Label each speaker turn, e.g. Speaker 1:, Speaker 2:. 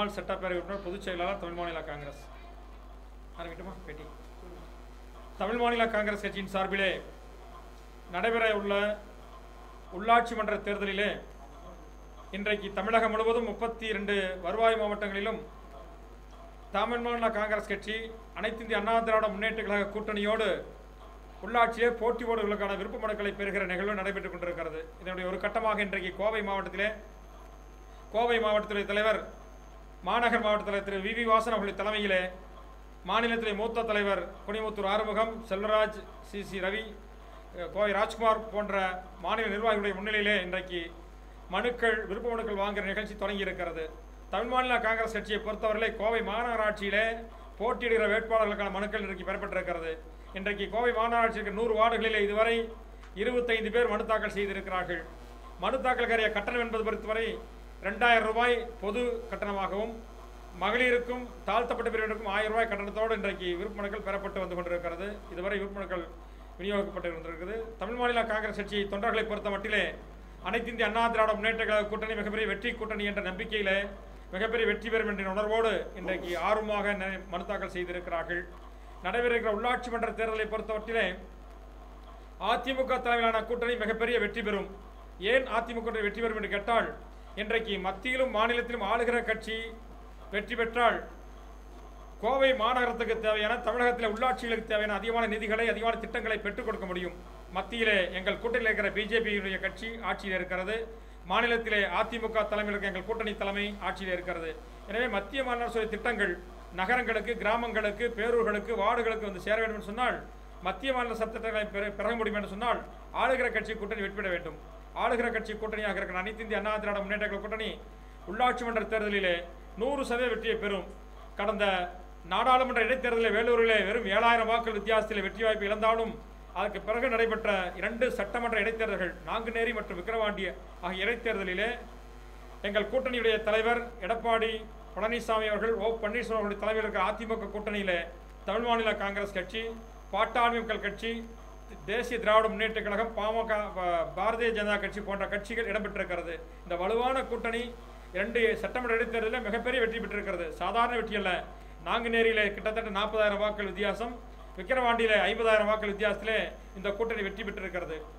Speaker 1: முன்னாள் சட்டப்பேரவை உறுப்பினர் பொதுச் செயலாளர் தமிழ் மாநில காங்கிரஸ் ஆரம்பிட்டுமா பேட்டி தமிழ் மாநில காங்கிரஸ் கட்சியின் சார்பிலே நடைபெற உள்ள உள்ளாட்சி மன்ற தேர்தலிலே இன்றைக்கு தமிழகம் முழுவதும் முப்பத்தி இரண்டு வருவாய் மாவட்டங்களிலும் தமிழ் மாநில காங்கிரஸ் கட்சி அனைத்து இந்திய அண்ணா திராவிட முன்னேற்ற கழக கூட்டணியோடு உள்ளாட்சியே போட்டி போடுவதற்கான விருப்ப மனுக்களை பெறுகிற நிகழ்வு நடைபெற்றுக் கொண்டிருக்கிறது இதனுடைய ஒரு கட்டமாக இன்றைக்கு கோவை மாவட்டத்திலே கோவை மாவட்டத்துடைய தலைவர் மாநகர் மாவட்ட தலைவர் திரு வி வி வாசன் அவர்களுடைய தலைமையிலே மாநிலத்திலே மூத்த தலைவர் குனிமுத்தூர் ஆறுமுகம் செல்வராஜ் சி சி ரவி அஹ், கோவை ராஜ்குமார் போன்ற மாநில நிர்வாகிகளுடைய முன்னிலையிலே இன்றைக்கு மனுக்கள் விருப்ப மனுக்கள் வாங்குகிற நிகழ்ச்சி தொடங்கி இருக்கிறது தமிழ் மாநில காங்கிரஸ் கட்சியை பொறுத்தவரையிலே கோவை மாநகராட்சியிலே போட்டியிடுகிற வேட்பாளர்களுக்கான மனுக்கள் இன்றைக்கு பெறப்பட்டிருக்கிறது இன்றைக்கு கோவை மாநகராட்சிக்கு நூறு வார்டுகளிலே இதுவரை இருபத்தைந்து பேர் மனு தாக்கல் செய்திருக்கிறார்கள் மனு தாக்கலுக்கான கட்டணம் என்பது பொறுத்தவரை ரெண்டாயிரம் ரூபாய் பொது கட்டணமாகவும் மகளிருக்கும் தாழ்த்தப்பட்ட பிரிவினருக்கும் ஆயிரம் ரூபாய் கட்டணத்தோடு இன்றைக்கு விருப்ப மனுக்கள் பெறப்பட்டு வந்து கொண்டிருக்கிறது இதுவரை விருப்ப மனுக்கள் விநியோகிக்கப்பட்டு வந்திருக்கிறது தமிழ் மாநில காங்கிரஸ் கட்சி தொண்டர்களை பொறுத்த மட்டிலே அனைத்து இந்திய அண்ணா திராவிட முன்னேற்ற கழக கூட்டணி மிகப்பெரிய வெற்றி கூட்டணி என்ற நம்பிக்கையிலே மிகப்பெரிய வெற்றி பெறும் என்ற உணர்வோடு இன்றைக்கு ஆர்வமாக ந- மனு தாக்கல் செய்திருக்கிறார்கள் நடைபெற இருக்கிற உள்ளாட்சி மன்ற தேர்தலை பொறுத்தவற்றிலே அதிமுக தலைமையிலான கூட்டணி மிகப்பெரிய வெற்றி பெறும் ஏன் அதிமுக கூட்டணி வெற்றி பெறும் என்று கேட்டால் இன்றைக்கு மத்தியிலும் மாநிலத்திலும் ஆளுகிற கட்சி வெற்றி பெற்றால் கோவை மாநகரத்துக்கு தேவையான தமிழகத்தில் உள்ளாட்சிகளுக்கு தேவையான அதிகமான நிதிகளை அதிகமான திட்டங்களை பெற்றுக் கொடுக்க முடியும் மத்தியிலே எங்கள் கூட்டணியில் இருக்கிற பிஜேபியுடைய கட்சி ஆட்சியில் இருக்கிறது மாநிலத்திலே அதிமுக தலைமையில் இருக்கிற எங்கள் கூட்டணி தலைமை ஆட்சியில் இருக்கிறது எனவே மத்திய மாநில அரசுடைய திட்டங்கள் நகரங்களுக்கு கிராமங்களுக்கு பேரூர்களுக்கு வார்டுகளுக்கு வந்து சேர வேண்டும் என்று சொன்னால் மத்திய மாநில சட்டங்களை பெற பெற முடியும் என்று சொன்னால் ஆளுகிற கட்சி கூட்டணி வெற்றிபெற வேண்டும் ஆளுகிற கட்சி கூட்டணியாக இருக்கிற அனைத்து இந்திய அண்ணா திராவிட முன்னேற்ற கழக கூட்டணி உள்ளாட்சி மன்ற தேர்தலிலே நூறு சதவீத வெற்றியை பெறும் கடந்த நாடாளுமன்ற இடைத்தேர்தலில் வேலூரிலே வெறும் ஏழாயிரம் வாக்குகள் வித்தியாசத்தில் வெற்றி வாய்ப்பு இழந்தாலும் அதற்கு பிறகு நடைபெற்ற இரண்டு சட்டமன்ற இடைத்தேர்தல்கள் நாங்குநேரி மற்றும் விக்கிரவாண்டி ஆகிய இடைத்தேர்தலிலே எங்கள் கூட்டணியுடைய தலைவர் எடப்பாடி பழனிசாமி அவர்கள் ஓ பன்னீர்செல்வம் அவருடைய தலைமையில் இருக்கிற அதிமுக கூட்டணியிலே தமிழ் மாநில காங்கிரஸ் கட்சி பாட்டாளி மக்கள் கட்சி தேசிய திராவிட முன்னேற்ற கழகம் பாமக ப- பாரதிய ஜனதா கட்சி போன்ற கட்சிகள் இடம்பெற்றிருக்கிறது இந்த வலுவான கூட்டணி இரண்டு சட்டமன்ற இடைத்தேர்தலில் மிகப்பெரிய வெற்றி பெற்றிருக்கிறது சாதாரண வெற்றி அல்ல நாங்குநேரியிலே கிட்டத்தட்ட நாற்பதாயிரம் வாக்குகள் வித்தியாசம் விக்கிரவாண்டியிலே ஐம்பதாயிரம் வாக்குகள் வித்தியாசத்திலே இந்த கூட்டணி வெற்றி பெற்றிருக்கிறது